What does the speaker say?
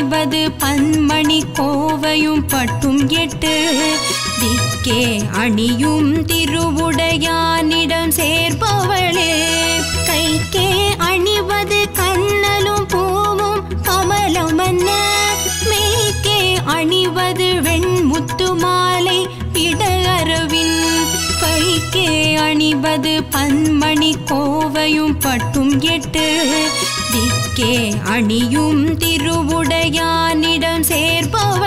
அணிவது பன்மணி கோவையும் பட்டும் எட்டு திக்கே அணியும் திருவுடையானிடம் சேர்ப்பவளே கைக்கே அணிவது கண்ணலும் பூவும் கமலம் என்ன மெய்க்கே அணிவது வெண்முத்து மாலை இடஅரவின் கைக்கே அணிவது பன்மணி கோவையும் பட்டும் எட்டு திக்கே அணியும் திருவுடையானிடம் சேர்ப்பவளே